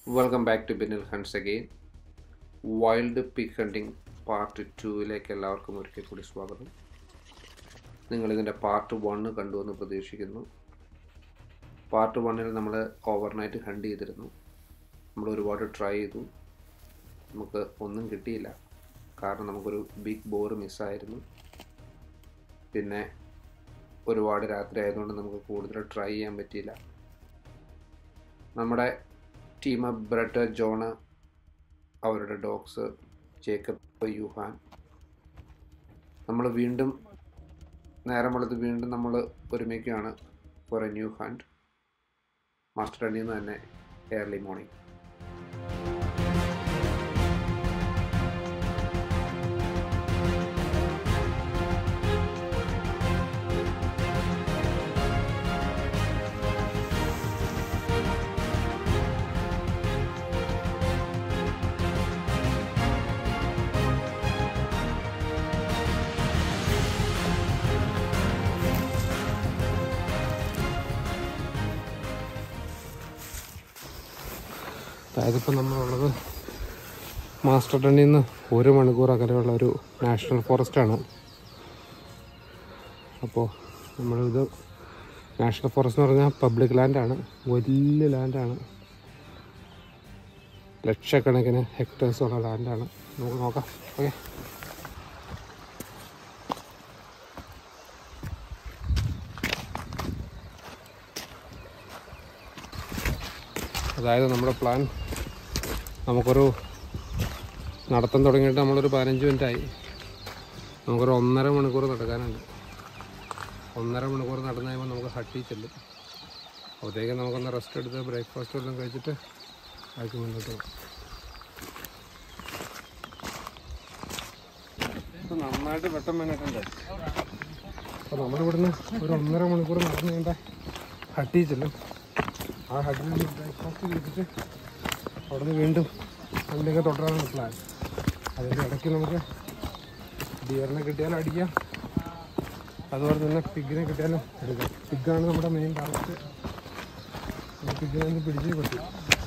Welcome back to Binil hunts again wild pig hunting part ടുവിലേക്ക് എല്ലാവർക്കും ഒരിക്കൽ കൂടി സ്വാഗതം നിങ്ങളിതിൻ്റെ പാർട്ട് വണ്ണ് കണ്ടുവെന്ന് പ്രതീക്ഷിക്കുന്നു പാർട്ട് വണ്ണിൽ നമ്മൾ ഓവർനൈറ്റ് ഹണ്ട് ചെയ്തിരുന്നു നമ്മൾ ഒരുപാട് ട്രൈ ചെയ്തു നമുക്ക് ഒന്നും കിട്ടിയില്ല കാരണം നമുക്കൊരു ബിഗ് ബോർ മിസ്സായിരുന്നു പിന്നെ ഒരുപാട് രാത്രി ആയതുകൊണ്ട് നമുക്ക് കൂടുതൽ ട്രൈ ചെയ്യാൻ പറ്റിയില്ല നമ്മുടെ ടീം ബ്രെഡ് ജോണ് അവരുടെ ഡോഗ്സ് ജേക്കബ് യുഹാൻ നമ്മൾ വീണ്ടും നേരം വെളുത്ത് വീണ്ടും നമ്മൾ ഒരുമിക്കുകയാണ് for a new hunt master അണിയിൽ നിന്ന് തന്നെ ഏർലി മോർണിംഗ് അതായത് ഇപ്പം നമ്മളുള്ളത് മാസ്റ്റർ ടണ്ണിൽ നിന്ന് ഒരു മണിക്കൂർ അകലെയുള്ള ഒരു നാഷണൽ ഫോറസ്റ്റാണ് അപ്പോൾ നമ്മളിത് നാഷണൽ ഫോറസ്റ്റ് എന്ന് പറഞ്ഞാൽ പബ്ലിക് ലാൻഡാണ് വലിയ ലാൻഡാണ് ലക്ഷക്കണക്കിന് ഹെക്ടേഴ്സ് ഉള്ള ലാൻഡാണ് നമുക്ക് നോക്കാം ഓക്കെ അതായത് നമ്മുടെ പ്ലാൻ നമുക്കൊരു നടത്തം തുടങ്ങിയിട്ട് നമ്മളൊരു പതിനഞ്ച് മിനിറ്റായി നമുക്കൊരു ഒന്നര മണിക്കൂർ നടക്കാനുണ്ട് ഒന്നര മണിക്കൂർ നടന്നു കഴിയുമ്പോൾ നമുക്ക് ഹട്ടി ചെല്ലും അപ്പോഴത്തേക്കും നമുക്കൊന്ന് റെസ്റ്റ് എടുത്ത് ബ്രേക്ക്ഫാസ്റ്റ് എല്ലാം കഴിച്ചിട്ട് ബാക്കി മുന്നോട്ട് പോകും ഇപ്പം നന്നായിട്ട് വെട്ടം വേണ്ടിട്ടുണ്ട് അപ്പോൾ നമ്മളിവിടുന്ന് ഒരു ഒന്നര മണിക്കൂർ നടന്നു കഴിയുമ്പോൾ ഹട്ടി ചെല്ലും ആ ഹട്ടിൽ ബ്രേക്ക്ഫാസ്റ്റ് കഴിച്ചിട്ട് അവിടെ നിന്ന് വീണ്ടും അതിൻ്റെയൊക്കെ തുടരാനാണ് പ്ലാൻ അതിൻ്റെ ഇടയ്ക്ക് നമുക്ക് ഡിയറിനെ കിട്ടിയാലും അടിക്കാം അതുപോലെ തന്നെ പിഗിനെ കിട്ടിയാലും എടുക്കാം പിഗാണ് നമ്മുടെ മെയിൻ ടാർഗറ്റ് പിഗിനെ ഒന്ന് പിടിച്ചേ പറ്റും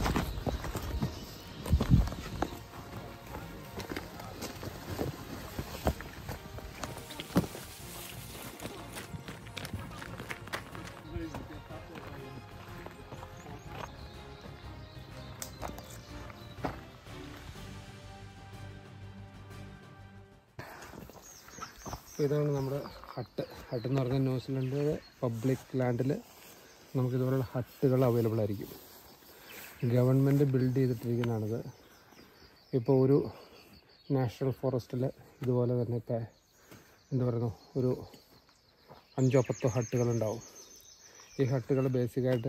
അപ്പോൾ ഇതാണ് നമ്മുടെ ഹട്ട് ഹട്ട് എന്ന് പറഞ്ഞാൽ ന്യൂസിലൻഡ് പബ്ലിക് ലാൻഡിൽ നമുക്ക് ഇതുപോലുള്ള ഹട്ടുകൾ അവൈലബിൾ ആയിരിക്കും ഗവൺമെൻറ് ബിൽഡ് ചെയ്തിട്ടിരിക്കുന്നതാണിത് ഇപ്പോൾ ഒരു നാഷണൽ ഫോറസ്റ്റിൽ ഇതുപോലെ തന്നെ ഇപ്പം എന്താ പറയുന്നു ഒരു അഞ്ചോ പത്തോ ഹട്ടുകളുണ്ടാവും ഈ ഹട്ടുകൾ ബേസിക്കായിട്ട്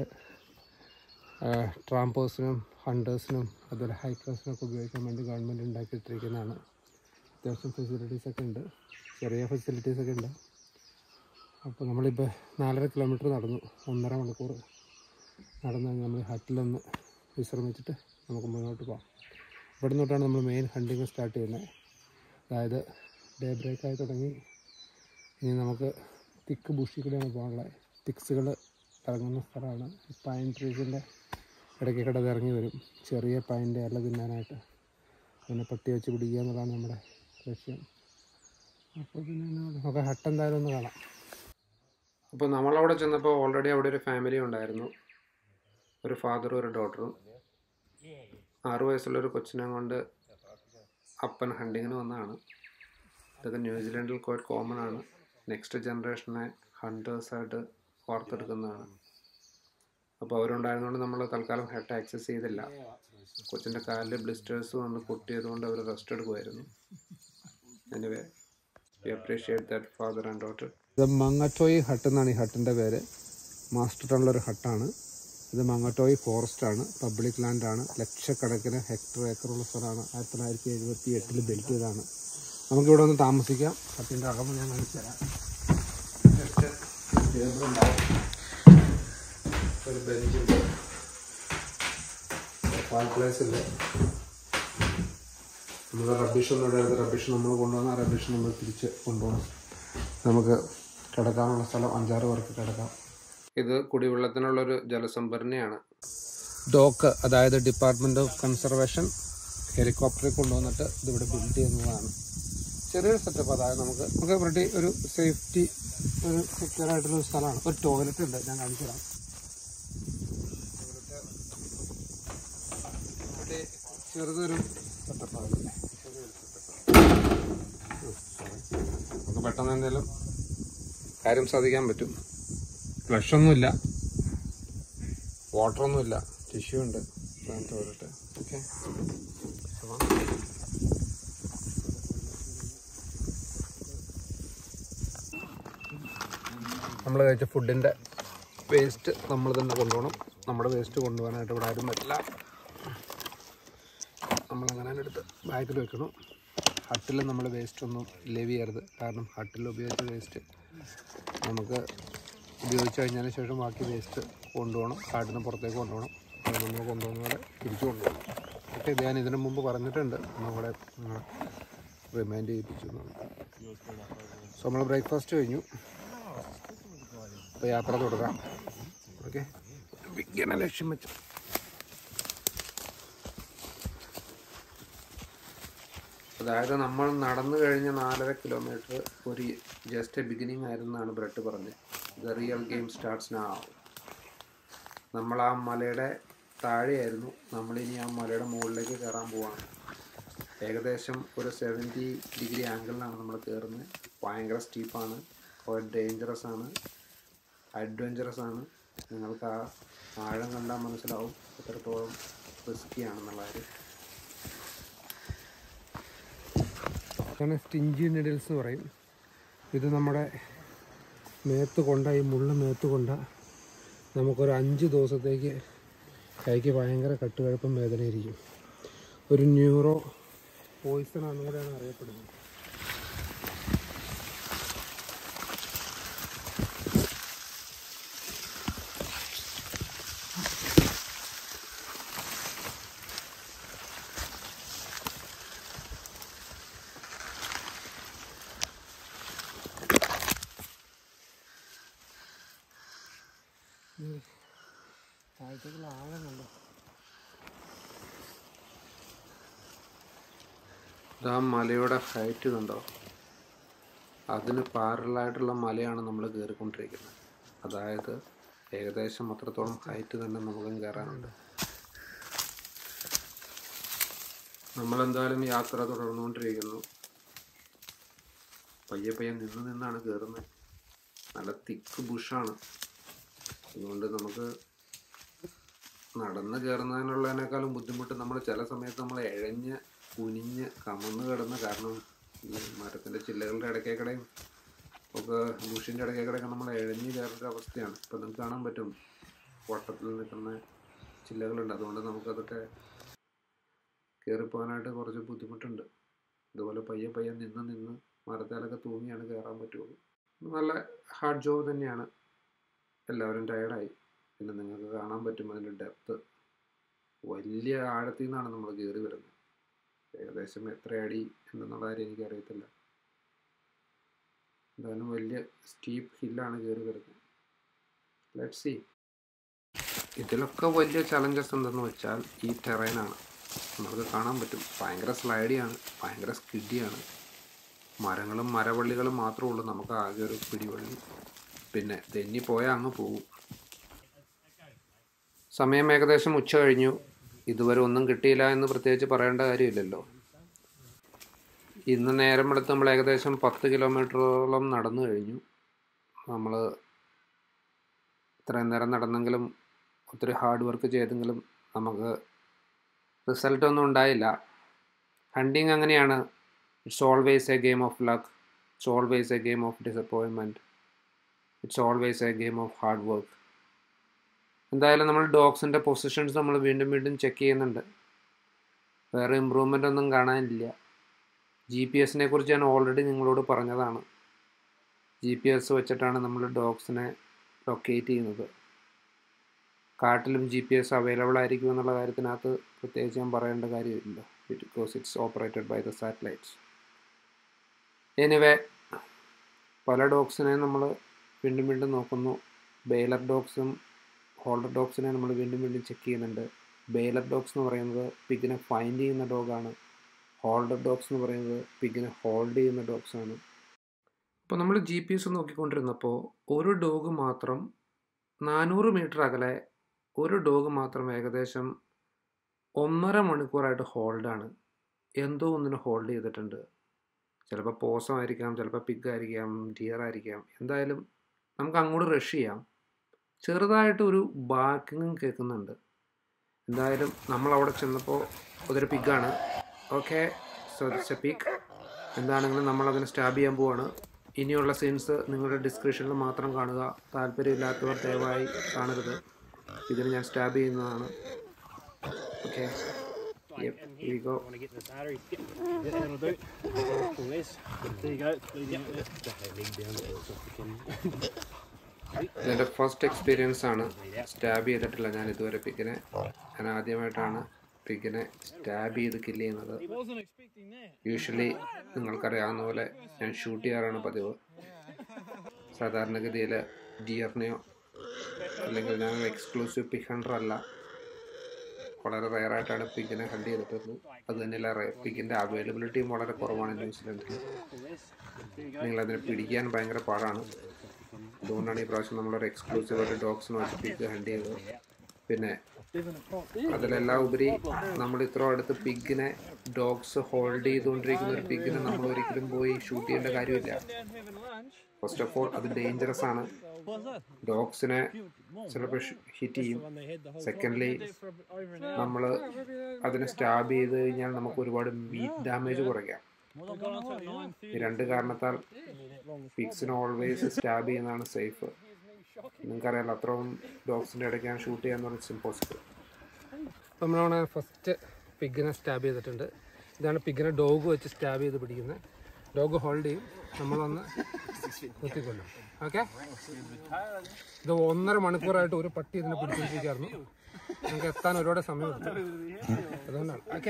ട്രാമ്പേഴ്സിനും ഹണ്ടേഴ്സിനും അതുപോലെ ഹൈക്കേഴ്സിനൊക്കെ ഉപയോഗിക്കാൻ വേണ്ടി ഗവൺമെൻറ് ഉണ്ടാക്കിയിട്ടിരിക്കുന്നതാണ് അത്യാവശ്യം ഫെസിലിറ്റീസ് ഒക്കെ ഉണ്ട് ചെറിയ ഫെസിലിറ്റീസ് ഒക്കെ ഉണ്ട് അപ്പോൾ നമ്മളിപ്പോൾ നാലര കിലോമീറ്റർ നടന്നു ഒന്നര മണിക്കൂർ നടന്ന് നമ്മൾ ഹട്ടിലൊന്ന് വിശ്രമിച്ചിട്ട് നമുക്ക് മുന്നോട്ട് പോകാം ഇവിടെ നിന്നോട്ടാണ് നമ്മൾ മെയിൻ ഹണ്ടിങ് സ്റ്റാർട്ട് ചെയ്യുന്നത് അതായത് ഡേ ബ്രേക്ക് ആയി തുടങ്ങി ഇനി നമുക്ക് തിക്ക് ബുഷി കൂടെയാണ് പോകാനുള്ളത് തിക്സുകൾ ഇറങ്ങുന്ന സ്ഥലമാണ് പൈൻ ട്രീസിൻ്റെ ഇടയ്ക്ക് കിടന്ന് ഇറങ്ങി വരും ചെറിയ പൈൻ്റെ ഇല തിന്നാനായിട്ട് അതിനെ പട്ടി വെച്ച് പിടിക്കുക എന്നുള്ളതാണ് നമ്മുടെ ലക്ഷ്യം അപ്പോൾ പിന്നെ നമുക്ക് ഹട്ട് എന്തായാലും ഒന്ന് കാണാം അപ്പോൾ നമ്മളവിടെ ചെന്നപ്പോൾ ഓൾറെഡി അവിടെ ഒരു ഫാമിലി ഉണ്ടായിരുന്നു ഒരു ഫാദറും ഒരു ഡോട്ടറും ആറു വയസ്സുള്ള ഒരു കൊച്ചിനെ കൊണ്ട് അപ്പൻ ഹണ്ടിങ്ങിന് വന്നതാണ് ഇതൊക്കെ ന്യൂസിലൻഡിൽ ക്വൈറ്റ് കോമൺ ആണ് നെക്സ്റ്റ് ജനറേഷനെ ഹണ്ടേഴ്സായിട്ട് വാർത്തെടുക്കുന്നതാണ് അപ്പോൾ അവരുണ്ടായിരുന്നുകൊണ്ട് നമ്മൾ തൽക്കാലം ഹെഡ് ആക്സസ് ചെയ്തില്ല കൊച്ചിൻ്റെ കാലിൽ ബ്ലിസ്റ്റേഴ്സ് വന്ന് പൊട്ടിയതുകൊണ്ട് അവർ റെസ്റ്റ് എടുക്കുമായിരുന്നു anyway we appreciate that father and daughter ഇത് മങ്ങറ്റോയി ഹട്ട് എന്നാണ് ഈ ഹട്ടിൻ്റെ പേര് മാസ്റ്റർ ടൗണിലൊരു ഹട്ടാണ് ഇത് മങ്ങറ്റോയി ഫോറസ്റ്റാണ് പബ്ലിക് ലാൻഡാണ് ലക്ഷക്കണക്കിന് ഹെക്ടർ ഏക്കറുള്ള സ്ഥലമാണ് ആയിരത്തി തൊള്ളായിരത്തി എഴുപത്തി എട്ടിൽ ബിൽറ്റ് ചെയ്തതാണ് നമുക്കിവിടെ ഒന്ന് താമസിക്കാം ഹട്ടിൻ്റെ അകം ഞാൻ കാണിച്ചു തരാം ജസ്റ്റ് ടേബിൾ ഉണ്ടാവും ഒരു ബെഞ്ചുണ്ട് ഫയർ പ്ലേസ് ഉണ്ട് നമ്മൾ റബ്ബിഷ് ഒന്നും ഇടരുത് റബ്ബിഷ് നമ്മൾ കൊണ്ടുവന്ന റബ്ബിഷ് നമ്മൾ തിരിച്ച് കൊണ്ടുപോകണം നമുക്ക് കിടക്കാനുള്ള സ്ഥലം അഞ്ചാറ് പേർക്ക് കിടക്കാം ഇത് കുടിവെള്ളത്തിനുള്ളൊരു ജലസംഭരണിയാണ് ഡോക്ക് അതായത് ഡിപ്പാർട്ട്മെൻറ്റ് ഓഫ് കൺസർവേഷൻ ഹെലികോപ്റ്ററിൽ കൊണ്ടുവന്നിട്ട് ഇതിവിടെ ബിൽഡ് ചെയ്യുന്നതാണ് ചെറിയൊരു സെറ്റപ്പ് അതായത് നമുക്ക് നമുക്ക് ഇവിടെ ഒരു സേഫ്റ്റി ഒരു സെക്യൂർ ആയിട്ടുള്ള ഒരു സ്ഥലമാണ് ഒരു ടോയ്ലറ്റ് ഉണ്ട് ഞാൻ കാണിച്ചു തരാം ഇവിടെ ചെറുതൊരു സെറ്റപ്പാണ് ചെറിയൊരു സെറ്റപ്പ് നമുക്ക് പെട്ടെന്ന് എന്തെങ്കിലും കാര്യം സാധിക്കാൻ പറ്റും ഫ്ലഷ് ഒന്നുമില്ല വാട്ടറൊന്നുമില്ല ടിഷ്യൂ ഉണ്ട് ടോയ്ലറ്റ് ഓക്കെ നമ്മൾ കഴിച്ച ഫുഡിൻ്റെ വേസ്റ്റ് നമ്മൾ തന്നെ കൊണ്ടുപോകണം നമ്മുടെ വേസ്റ്റ് കൊണ്ടുപോകാനായിട്ട് ഇവിടെ ആരും വരില്ല നമ്മളങ്ങനെ തന്നെ എടുത്ത് ബാഗിൽ വെക്കണം ഹട്ടിൽ നമ്മൾ വേസ്റ്റ് ഒന്നും ലെവ് ചെയ്യരുത് കാരണം ഹട്ടിൽ ഉപയോഗിച്ച വേസ്റ്റ് നമുക്ക് ഉപയോഗിച്ച് കഴിഞ്ഞതിന് ശേഷം ബാക്കി വേസ്റ്റ് കൊണ്ടുപോകണം കാട്ടിന് പുറത്തേക്ക് കൊണ്ടുപോകണം അത് നമ്മൾ കൊണ്ടുപോകുന്നവരെ തിരിച്ചു കൊണ്ടുപോകണം ഓക്കെ ഇത് ഞാൻ ഇതിനു മുമ്പ് പറഞ്ഞിട്ടുണ്ട് നമ്മളെ റിമൈൻഡ് ചെയ്യിപ്പിച്ചു സോ നമ്മൾ ബ്രേക്ക്ഫാസ്റ്റ് കഴിഞ്ഞു അപ്പോൾ യാത്ര തുടരാം ഓക്കെ വിജ്ഞാന ലക്ഷ്യം വെച്ചു അതായത് നമ്മൾ നടന്നു കഴിഞ്ഞ നാലര കിലോമീറ്റർ ഒരു ജസ്റ്റ് എ ബിഗിനിങ് ആയിരുന്നാണ് ബ്രെഡ് പറഞ്ഞത് ദ റിയൽ ഗെയിം സ്റ്റാർട്ട്സ് നാ നമ്മൾ ആ മലയുടെ താഴെയായിരുന്നു നമ്മളിനി ആ മലയുടെ മുകളിലേക്ക് കയറാൻ പോവാണ് ഏകദേശം ഒരു സെവൻറ്റി ഡിഗ്രി ആംഗിളിലാണ് നമ്മൾ കയറുന്നത് ഭയങ്കര സ്റ്റീപ്പാണ് ഡേഞ്ചറസ് ആണ് അഡ്വഞ്ചറസ് ആണ് നിങ്ങൾക്ക് ആ ആഴം കണ്ടാൽ മനസ്സിലാവും എത്രത്തോളം റിസ്ക്കി ആണെന്നുള്ള കാര്യം കാരണം സ്റ്റിഞ്ചി നിഡിൽസ് എന്ന് പറയും ഇത് നമ്മുടെ മേത്ത് കൊണ്ട ഈ മുള്ള മേത്ത് കൊണ്ട നമുക്കൊരു അഞ്ച് ദിവസത്തേക്ക് കൈക്ക് ഭയങ്കര കട്ടുകഴപ്പം വേദനയായിരിക്കും ഒരു ന്യൂറോ പോയിസൺ ആണെന്ന് കൂടെയാണ് അറിയപ്പെടുന്നത് താഴത്തേക്കുള്ള ആഴം കണ്ടോ ഇതാ മലയുടെ ഹൈറ്റ് കണ്ടോ അതിന് പാരലായിട്ടുള്ള മലയാണ് നമ്മൾ കയറിക്കൊണ്ടിരിക്കുന്നത് അതായത് ഏകദേശം അത്രത്തോളം ഹൈറ്റ് തന്നെ നമുക്കും കയറാനുണ്ട് നമ്മളെന്തായാലും യാത്ര തുടർന്നുകൊണ്ടിരിക്കുന്നു പയ്യെ പയ്യെ നിന്ന് നിന്നാണ് കയറുന്നത് നല്ല തിക്ക് ബുഷാണ് അതുകൊണ്ട് നമുക്ക് നടന്ന് കയറുന്നതിനുള്ളതിനേക്കാളും ബുദ്ധിമുട്ട് നമ്മൾ ചില സമയത്ത് നമ്മൾ ഇഴഞ്ഞ് കുനിഞ്ഞ് കമന്ന് കിടന്ന് കാരണം ഈ മരത്തിൻ്റെ ചില്ലകളുടെ ഇടയ്ക്കേക്കടയും ഒക്കെ ബുഷിൻ്റെ ഇടയ്ക്കേക്കടയൊക്കെ നമ്മൾ ഇഴഞ്ഞ് കയറേണ്ട അവസ്ഥയാണ് ഇപ്പം നിങ്ങൾക്ക് കാണാൻ പറ്റും വട്ടത്തിൽ നിൽക്കുന്ന ചില്ലകളുണ്ട് അതുകൊണ്ട് നമുക്കതൊക്കെ കയറിപ്പോകാനായിട്ട് കുറച്ച് ബുദ്ധിമുട്ടുണ്ട് ഇതുപോലെ പയ്യെ പയ്യെ നിന്ന് നിന്ന് മരത്തേലൊക്കെ തൂങ്ങിയാണ് കയറാൻ പറ്റുള്ളൂ നല്ല ഹാർഡ് ജോബ് തന്നെയാണ് എല്ലാവരും ടയർഡായി പിന്നെ നിങ്ങൾക്ക് കാണാൻ പറ്റും അതിൻ്റെ ഡെപ്ത്ത് വലിയ ആഴത്തിൽ നിന്നാണ് നമ്മൾ കയറി വരുന്നത് ഏകദേശം എത്ര അടി എന്നുള്ള കാര്യം എനിക്കറിയത്തില്ല എന്തായാലും വലിയ സ്റ്റീപ്പ് ഹില്ലാണ് കയറി വരുന്നത് ലെറ്റ് സി ഇതിലൊക്കെ വലിയ ചലഞ്ചസ് എന്തെന്ന് വെച്ചാൽ ഈ ടെറൈനാണ് നമുക്ക് കാണാൻ പറ്റും ഭയങ്കര സ്ലൈഡിയാണ് ഭയങ്കര സ്കിഡിയാണ് മരങ്ങളും മരവള്ളികളും മാത്രമേ ഉള്ളൂ നമുക്ക് ആകെ ഒരു പിടിവള്ളി പിന്നെ തെന്നിപ്പോയാൽ അങ്ങ് പോകും സമയം ഏകദേശം ഉച്ച കഴിഞ്ഞു ഇതുവരെ ഒന്നും കിട്ടിയില്ല എന്ന് പ്രത്യേകിച്ച് പറയേണ്ട കാര്യമില്ലല്ലോ ഇന്ന് നേരം എടുത്ത് നമ്മൾ ഏകദേശം പത്ത് കിലോമീറ്ററോളം നടന്നു കഴിഞ്ഞു നമ്മൾ ഇത്രയും നേരം നടന്നെങ്കിലും ഒത്തിരി ഹാർഡ് വർക്ക് ചെയ്തെങ്കിലും നമുക്ക് റിസൾട്ടൊന്നും ഉണ്ടായില്ല ഹണ്ടിങ് അങ്ങനെയാണ് it's always a game of luck it's always a game of disappointment it's always a game of hard work എന്തായാലും നമ്മൾ ഡോഗ്സിൻ്റെ പൊസിഷൻസ് നമ്മൾ വീണ്ടും വീണ്ടും ചെക്ക് ചെയ്യുന്നുണ്ട് വേറെ ഇമ്പ്രൂവ്മെൻ്റ് ഒന്നും കാണാനില്ല ജി പി എസിനെ കുറിച്ച് ഞാൻ ഓൾറെഡി നിങ്ങളോട് പറഞ്ഞതാണ് ജി പി എസ് വെച്ചിട്ടാണ് നമ്മൾ ഡോഗ്സിനെ ലൊക്കേറ്റ് ചെയ്യുന്നത് കാട്ടിലും ജി പി എസ് അവൈലബിൾ ആയിരിക്കും എന്നുള്ള കാര്യത്തിനകത്ത് പ്രത്യേകിച്ച് ഞാൻ പറയേണ്ട കാര്യമില്ല because it's operated by the satellites anyway പല ഡോഗ്സിനെ നമ്മൾ വീണ്ടും വീണ്ടും നോക്കുന്നു ബെയിലർ ഡോഗ്സും ഹോൾഡർ ഡോഗ്സിനെ നമ്മൾ വീണ്ടും വീണ്ടും ചെക്ക് ചെയ്യുന്നുണ്ട് ബെയിലർ ഡോഗ്സ് എന്ന് പറയുന്നത് പിഗിനെ ഫൈൻഡ് ചെയ്യുന്ന ഡോഗാണ് ഹോൾഡർ ഡോഗ്സ് എന്ന് പറയുന്നത് പിഗിനെ ഹോൾഡ് ചെയ്യുന്ന ഡോഗ്സ് ആണ് അപ്പോൾ നമ്മൾ ജി പി എസ് നോക്കിക്കൊണ്ടിരുന്നപ്പോൾ ഒരു ഡോഗ് മാത്രം നാനൂറ് മീറ്റർ അകലെ ഒരു ഡോഗ് മാത്രം ഏകദേശം ഒന്നര മണിക്കൂറായിട്ട് ഹോൾഡാണ് എന്തോ ഒന്നിനെ ഹോൾഡ് ചെയ്തിട്ടുണ്ട് ചിലപ്പോൾ പോസമായിരിക്കാം ചിലപ്പോൾ പിഗ് ആയിരിക്കാം ഡിയർ ആയിരിക്കാം എന്തായാലും നമുക്ക് അങ്ങോട്ട് റഷ് ചെയ്യാം ചെറുതായിട്ട് ഒരു ബാക്കിങ്ങും കേൾക്കുന്നുണ്ട് എന്തായാലും നമ്മൾ അവിടെ ചെന്നപ്പോൾ അതൊരു പിഗാണ് okay so it's a pig എന്താണെങ്കിലും നമ്മൾ അതിനെ സ്റ്റാബ് ചെയ്യാൻ പോവാണ് ഇനിയുള്ള സീൻസ് നിങ്ങളുടെ ഡിസ്ക്രിപ്ഷനിൽ മാത്രം കാണുക താല്പര്യമില്ലാത്തവർ ദയവായി കാണരുത് ഇതിന് ഞാൻ സ്റ്റാബ് ചെയ്യുന്നതാണ് okay go want to get this artery. Get, get that will do. Pull this. There you go. Yep. Drop that leg down so it's off the camera. ഇതെൻ്റെ ഫസ്റ്റ് എക്സ്പീരിയൻസ് ആണ് സ്റ്റാബ് ചെയ്തിട്ടില്ല ഞാൻ ഇതുവരെ പിഗിനെ ഞാൻ ആദ്യമായിട്ടാണ് പിഗിനെ stab ചെയ്ത് kill ചെയ്യുന്നത് Wasn't expecting that. Usually നിങ്ങൾക്കറിയാവുന്ന പോലെ ഞാൻ ഷൂട്ട് ചെയ്യാറാണ് പതിവ് സാധാരണഗതിയിൽ ഡിയറിനെയോ അല്ലെങ്കിൽ ഞാൻ എക്സ്ക്ലൂസീവ് പിഗ് ഹണ്ടർ അല്ല വളരെ റെയറായിട്ടാണ് പിഗിനെ ഹണ്ട് ചെയ്തിട്ടുള്ളത് അത് തന്നെയല്ല പിഗിൻ്റെ അവൈലബിലിറ്റിയും വളരെ കുറവാണ് ന്യൂസിലൻഡിൽ നിങ്ങളതിനെ പിടിക്കാൻ ഭയങ്കര പാടാണ് അതുകൊണ്ടാണ് ഈ പ്രാവശ്യം നമ്മളൊരു എക്സ്ക്ലൂസീവ് ആയിട്ട് ഡോഗ്സിന് വെച്ച് പിഗ് ഹണ്ട് ചെയ്തത് പിന്നെ അതിലെല്ലാം ഉപരി നമ്മൾ ഇത്ര അടുത്ത് പിഗിനെ ഡോഗ്സ് ഹോൾഡ് ചെയ്തുകൊണ്ടിരിക്കുന്ന ഒരു പിഗിനെ നമ്മൾ ഒരിക്കലും പോയി ഷൂട്ട് ചെയ്യേണ്ട കാര്യമില്ല ഫസ്റ്റ് ഓഫ് ഓൾ അത് ഡേഞ്ചറസ് ആണ് ഡോഗ്സിനെ ചിലപ്പോൾ ഹിറ്റ് ചെയ്യും സെക്കൻഡ്ലി നമ്മൾ അതിനെ സ്റ്റാബ് ചെയ്ത് കഴിഞ്ഞാൽ നമുക്ക് ഒരുപാട് മീറ്റ് ഡാമേജ് കുറയ്ക്കാം ഈ രണ്ട് കാരണത്താൽ പിക്സിനെ ഓൾവേസ് സ്റ്റാബ് ചെയ്യുന്നതാണ് സേഫ് നിങ്ങൾക്കറിയാലോ അത്രയും ഡോഗ്സിൻ്റെ ഇടയ്ക്ക് ഞാൻ ഷൂട്ട് ചെയ്യാന്ന് പറഞ്ഞാൽ ഇമ്പോസിബിൾ നമ്മളവിടെ ഫസ്റ്റ് പിഗിനെ സ്റ്റാബ് ചെയ്തിട്ടുണ്ട് ഇതാണ് പിഗിനെ ഡോഗ് വെച്ച് സ്റ്റാബ് ചെയ്ത് പിടിക്കുന്നത് ഡോഗ് ഹോൾഡ് ചെയ്യും നമ്മളൊന്ന് കുത്തിക്കൊല്ലും ഓക്കെ ഇത് ഒന്നര മണിക്കൂറായിട്ട് ഒരു പട്ടി ഇതിനെ പിടിച്ചിരിക്കായിരുന്നു നമുക്ക് എത്താൻ ഒരുപാട് സമയം എടുത്തു അതുകൊണ്ടാണ് ഓക്കെ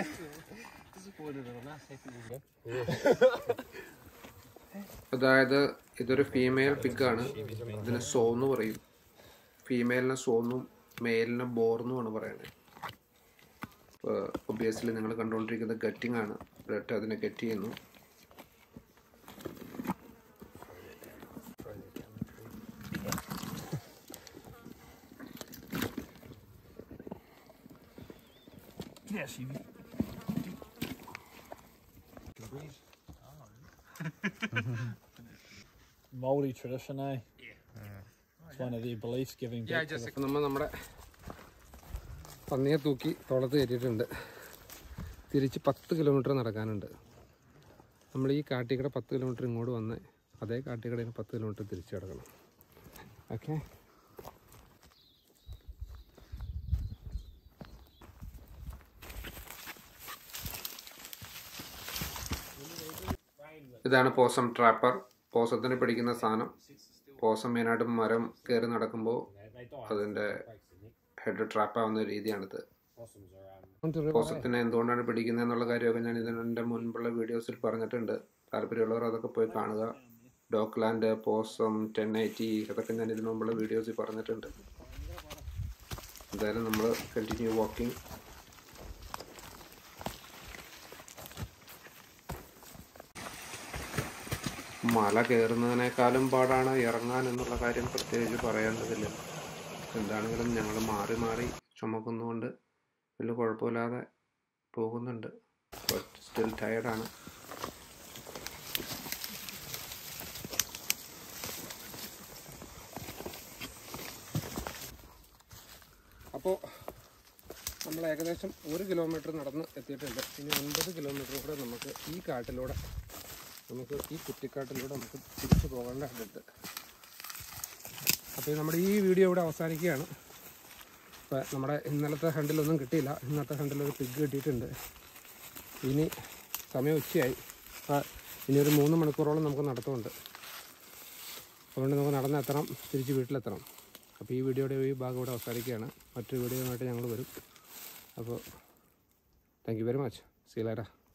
അതായത് ഇതൊരു ഫീമെയിൽ പിഗാണ് ഇതിന് സോന്ന് പറയും ഫീമെയിലിനെ സോന്നും മെയിലിനെ ബോർന്നുമാണ് പറയുന്നത് ഒബിയസ്ലി നിങ്ങൾ കണ്ടുകൊണ്ടിരിക്കുന്നത് ഗറ്റിംഗ് ആണ് ബ്ലഡ് അതിനെ ഗറ്റ് ചെയ്യുന്നു Yes, you. Maori tradition, eh? It's one of their beliefs giving back to the നമ്മൾ നമ്മുടെ പന്നിയെ തൂക്കി തോളത്ത് കയറ്റിയിട്ടുണ്ട് തിരിച്ച് പത്ത് കിലോമീറ്റർ നടക്കാനുണ്ട് നമ്മൾ ഈ കാട്ടിക്കട പത്ത് കിലോമീറ്റർ ഇങ്ങോട്ട് വന്ന് അതേ കാട്ടിക്കടയിൽ പത്ത് കിലോമീറ്റർ തിരിച്ചു കിടക്കണം ഓക്കെ ഇതാണ് പോസം ട്രാപ്പർ പോസത്തിന് പിടിക്കുന്ന സാധനം പോസം മെയിനായിട്ട് മരം കയറി നടക്കുമ്പോൾ അതിൻ്റെ ഹെഡ് ട്രാപ്പ് ആവുന്ന രീതിയാണിത് പോസത്തിനെ എന്തുകൊണ്ടാണ് പിടിക്കുന്നത് എന്നുള്ള കാര്യമൊക്കെ ഞാൻ ഇതിൻ്റെ മുൻപുള്ള വീഡിയോസിൽ പറഞ്ഞിട്ടുണ്ട് താല്പര്യമുള്ളവർ അതൊക്കെ പോയി കാണുക ഡോക്ലാൻഡ് പോസം ടെൻ എയ്റ്റി അതൊക്കെ ഞാൻ ഇതിനു മുമ്പുള്ള വീഡിയോസിൽ പറഞ്ഞിട്ടുണ്ട് എന്തായാലും നമ്മൾ കണ്ടിന്യൂ വാക്കിംഗ് മല കയറുന്നതിനേക്കാളും പാടാണ് ഇറങ്ങാൻ എന്നുള്ള കാര്യം പ്രത്യേകിച്ച് പറയേണ്ടതില്ല എന്താണെങ്കിലും ഞങ്ങൾ മാറി മാറി ചുമക്കുന്നതുകൊണ്ട് വലിയ കുഴപ്പമില്ലാതെ പോകുന്നുണ്ട് ബട്ട് സ്റ്റിൽ ടയർഡാണ് അപ്പോൾ നമ്മൾ ഏകദേശം ഒരു കിലോമീറ്റർ നടന്ന് എത്തിയിട്ടുണ്ട് ഇനി ഒൻപത് കിലോമീറ്റർ കൂടെ നമുക്ക് ഈ കാട്ടിലൂടെ നമുക്ക് ഈ കുറ്റിക്കാട്ടിലൂടെ നമുക്ക് തിരിച്ചു പോകേണ്ടതുണ്ട് അപ്പോൾ നമ്മുടെ ഈ വീഡിയോ ഇവിടെ അവസാനിക്കുകയാണ് അപ്പോൾ നമ്മുടെ ഇന്നലത്തെ ഹണ്ടിലൊന്നും കിട്ടിയില്ല ഇന്നത്തെ ഹണ്ടിൽ ഒരു പിഗ് കിട്ടിയിട്ടുണ്ട് ഇനി സമയം ഉച്ചയായി അപ്പോൾ ഇനി ഒരു മൂന്ന് മണിക്കൂറോളം നമുക്ക് നടത്തമുണ്ട് അതുകൊണ്ട് നമുക്ക് നടന്നെത്തണം തിരിച്ച് വീട്ടിലെത്തണം അപ്പോൾ ഈ വീഡിയോയുടെ ഈ ഭാഗം ഇവിടെ അവസാനിക്കുകയാണ് മറ്റൊരു വീഡിയോയുമായിട്ട് ഞങ്ങൾ വരും അപ്പോൾ താങ്ക് യു വെരി മച്ച് സീലാരാ